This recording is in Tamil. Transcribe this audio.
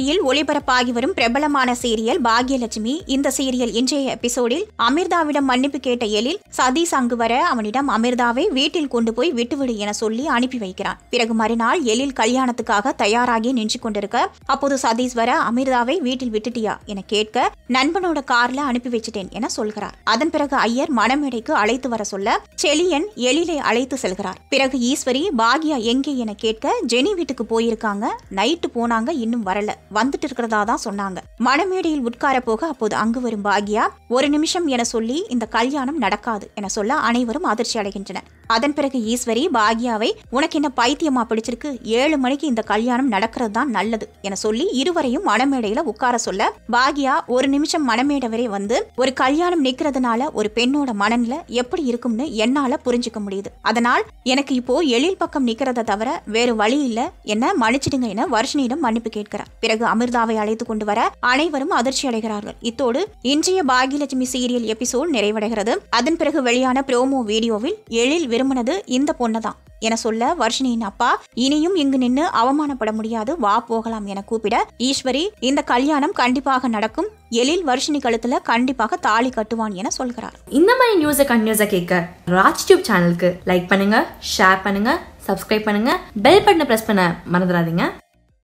டிவியில் ஒளிபரப்பாகி வரும் பிரபலமான சீரியல் பாக்யலட்சுமி இந்த சீரியல் இன்றைய எபிசோடில் அமிர்தாவிடம் மன்னிப்பு கேட்ட எழில் சதீஷ் அங்கு வர அவனிடம் அமிர்தாவை வீட்டில் கொண்டு போய் விட்டுவிடு என சொல்லி அனுப்பி வைக்கிறான் பிறகு மறுநாள் எழில் கல்யாணத்துக்காக தயாராகி நின்று கொண்டிருக்க அப்போது சதீஷ் வர அமிர்தாவை வீட்டில் விட்டுட்டியா என கேட்க நண்பனோட கார்ல அனுப்பி வச்சிட்டேன் என சொல்கிறார் அதன் பிறகு ஐயர் மணமேடைக்கு அழைத்து வர சொல்ல செலியன் எழிலை அழைத்து செல்கிறார் பிறகு ஈஸ்வரி பாக்யா எங்கே என கேட்க ஜெனி வீட்டுக்கு போயிருக்காங்க நைட்டு போனாங்க இன்னும் வரல வந்துட்டு இருக்கிறதா தான் சொன்னாங்க மணமேடையில் உட்கார போக அப்போது அங்கு வரும் பாக்யா ஒரு நிமிஷம் என சொல்லி இந்த கல்யாணம் நடக்காது என சொல்ல அனைவரும் அதிர்ச்சி அடைகின்றனர் அதன் பிறகு ஈஸ்வரி பாக்யாவை உனக்கு என்ன பைத்தியமா பிடிச்சிருக்கு ஏழு மணிக்கு இந்த கல்யாணம் நடக்கிறது தான் நல்லது என சொல்லி இருவரையும் மணமேடையில உட்கார சொல்ல பாக்யா ஒரு நிமிஷம் மணமேடை வரை வந்து ஒரு கல்யாணம் நிக்கிறதுனால ஒரு பெண்ணோட மனநிலை எப்படி இருக்கும்னு என்னால புரிஞ்சுக்க முடியுது அதனால் எனக்கு இப்போ எழில் பக்கம் நிக்கிறத தவிர வேறு வழி இல்ல என்ன மன்னிச்சிடுங்க என வர்ஷினியிடம் மன்னிப்பு கேட்கிறார் பிறகு அமிர்தாவை அழைத்து கொண்டு வர அனைவரும் அதிர்ச்சி அடைகிறார்கள் இத்தோடு இன்றைய பாகியலட்சுமி சீரியல் எபிசோட் நிறைவடைகிறது அதன் பிறகு வெளியான ப்ரோமோ வீடியோவில் எழில் விரும்பினது இந்த பொண்ணதான் என சொல்ல வர்ஷினியின் அப்பா இனியும் இங்கு நின்னு அவமானப்பட முடியாது வா போகலாம் என கூப்பிட ஈஸ்வரி இந்த கல்யாணம் கண்டிப்பாக நடக்கும் எழில் வர்ஷினி கழுத்துல கண்டிப்பாக தாலி கட்டுவான் என சொல்கிறார் இந்த மாதிரி நியூஸை கண்டினியூஸாக கேட்க ராஜ் டியூப் சேனலுக்கு லைக் பண்ணுங்க ஷேர் பண்ணுங்க சப்ஸ்கிரைப் பண்ணுங்க பெல் பட்டனை ப்ரெஸ் பண்ண மறந்துடாதீங்க